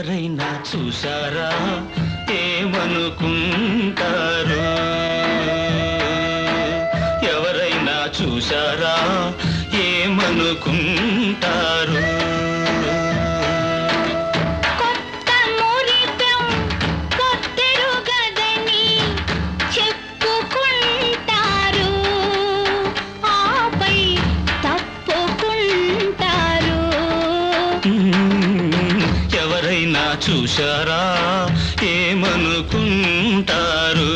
ఎవరైనా చూశారా ఏమనుకుంటారు ఎవరైనా చూశారా ఏమనుకుంటారు కొత్త మురిపెం కొత్తెరుగదని చెప్పుకుంటారు ఆపై తప్పుకుంటారు మ్మ్. ఎవరైనా చూశారా ఏమనుకుంటారు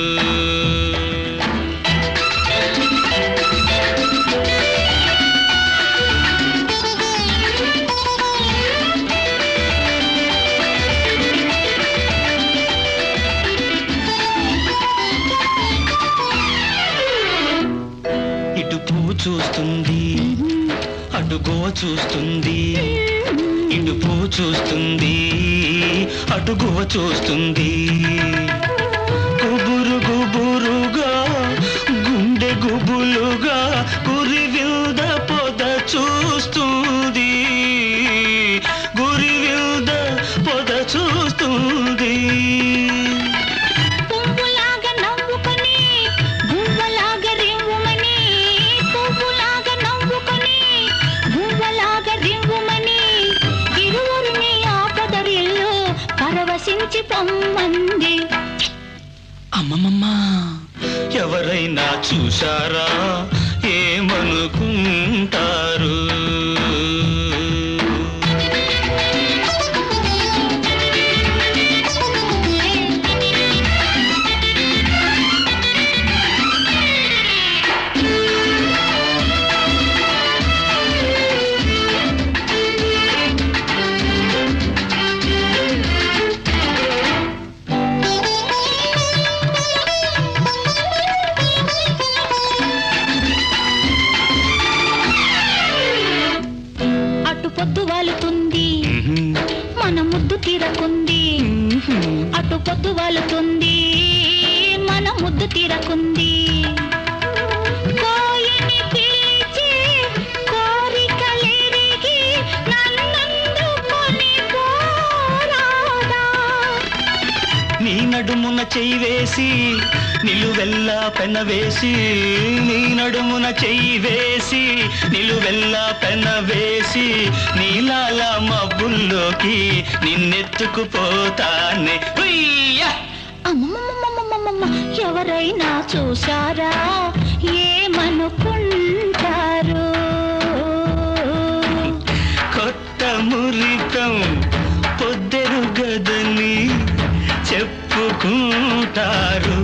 ఇటు పువ్వు చూస్తుంది అటు గోవ చూస్తుంది ఇటు పువ్వు చూస్తుంది అటు గువ్వ చూస్తుంది గుబురు గుబురుగా గుండె గుబులుగా గురి విల్ద పొద చూస్తుంది గురి విల్ద పొద చూస్తుంది పువ్వులాగా నవ్వుకొని గువ్వలాగా రివ్వుమని పువ్వులాగా నవ్వుకొని గువ్వలాగా రివ్వుమని ఇరువురిని ఆపదరిల్లు పరవశించి పొమ్మంది అమ్మమ్మమ్మ ఎవరైనా చూశారా ఏమనుకుంటారు అటు పొద్దు వాలుతుంది మన ముద్దు తీరకుంది అటు పొద్దు వాలుతుంది మన ముద్దు తీరకుంది కోయిని పిలిచి కోరికలెరిగి నన్నందుకొని పోరాదా నీ నడుమున చెయ్యి వేసి నిలువెల్లా పెన వేసి నీ నడుమున చెయ్యి వేసి నిలువెల్లా పెన వేసి నీలాల మబ్బుల్లోకి నిన్నెత్తుకుపోతానే ఉయ్యా! అమ్మమ్మమ్మమ్మమ్మమ్మ ఎవరైనా చూశారా ఏమనుకుంటారు కొత్త మురితం పొద్దెరు గదని చెప్పుకుంటారు